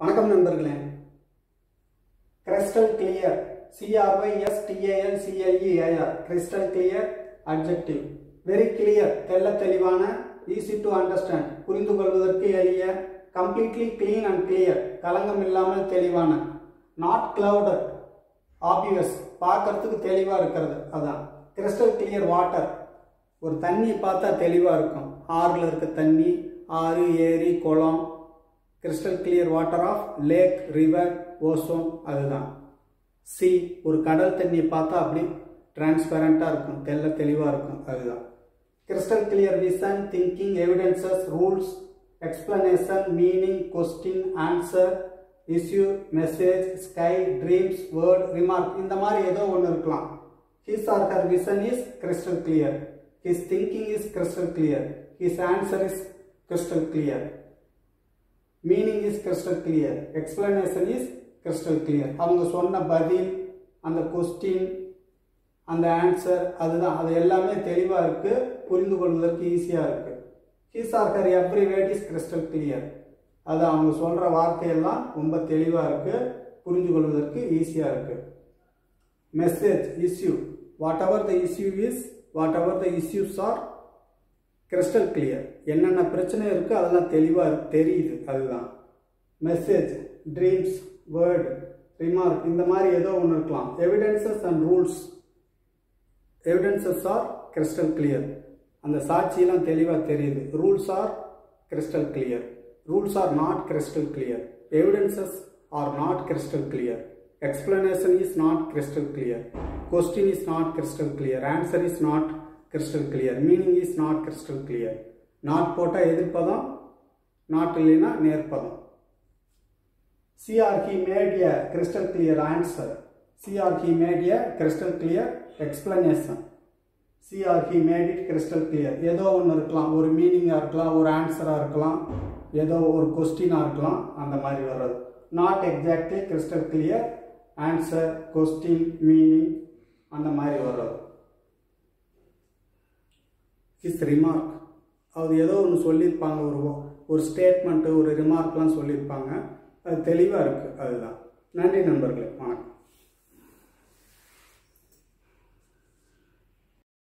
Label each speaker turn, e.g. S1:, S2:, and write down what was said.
S1: வணக்கம் நண்பர்களே crystal clear C R Y S T A L C L E A R crystal clear adjective very clear தெள்ள தெளிவான ஈஸி டு அண்டர்ஸ்டாண்ட் புரிந்து கொள்வதற்கு எளிய கம்ப்ளீட்லி க்ளீன் அண்ட் கிளியர் கலங்கம் இல்லாமல் தெளிவான நாட் கிளவுடட் ஆப்வியஸ் பார்க்கறதுக்கு தெளிவாக இருக்கிறது அதான் கிறிஸ்டல் கிளியர் வாட்டர் ஒரு தண்ணி பார்த்தா தெளிவாக இருக்கும் ஆறில் இருக்க தண்ணி ஆறு ஏரி குளம் crystal clear water of lake river ocean அதுதான் சி ஒரு கடல் தண்ணியை பார்த்தா அப்படி டிரான்ஸ்பரண்ட்டாக இருக்கும் தெல்ல தெளிவாக இருக்கும் அதுதான் crystal clear vision thinking evidences rules explanation meaning question answer issue message sky dreams word remark இந்த மாதிரி ஏதோ ஒன்று இருக்கலாம் his or her vision is crystal clear his thinking is crystal clear his answer is crystal clear meaning is crystal clear explanation is crystal clear அவங்க சொன்ன பதில் அந்த question அந்த ஆன்சர் அதுதான் அது எல்லாமே தெளிவாக இருக்குது புரிந்து கொள்வதற்கு ஈஸியாக இருக்குது he's or her every word is crystal clear அது அவங்க சொல்கிற வார்த்தையெல்லாம் ரொம்ப தெளிவாக இருக்குது புரிந்து கொள்வதற்கு ஈஸியாக இருக்குது message issue whatever the issue is whatever the issues are crystal clear என்னென்ன பிரச்சனை இருக்குது அதெல்லாம் தெளிவாக தெரியுது அதுதான் மெசேஜ் ட்ரீம்ஸ் வேர்டு ரிமார்க் இந்த மாதிரி ஏதோ ஒன்று இருக்கலாம் evidences and rules evidences are crystal clear அந்த சாட்சியெல்லாம் தெளிவாக தெரியுது rules are crystal clear rules are not crystal clear evidences are not crystal clear explanation is not crystal clear question is not crystal clear answer is not crystal clear meaning is not crystal clear not போட்டால் எதிர்ப்பதம் not இல்லைன்னா நேர்ப்பதம் CR he made a crystal clear answer CR he made a crystal clear explanation CR he made it crystal clear ஏதோ ஒன்று இருக்கலாம் ஒரு மீனிங்காக இருக்கலாம் ஒரு ஆன்சராக இருக்கலாம் ஏதோ ஒரு கொஸ்டினாக இருக்கலாம் அந்த மாதிரி வர்றது not exactly crystal clear answer question meaning அந்த மாதிரி வர்றது இஸ் ரிமார்க் அது ஏதோ ஒன்று சொல்லியிருப்பாங்க ஒரு ஒரு ஸ்டேட்மெண்ட்டு ஒரு ரிமார்க்லாம் சொல்லியிருப்பாங்க அது தெளிவாக இருக்குது அதுதான் நன்றி நண்பர்களே வணக்கம்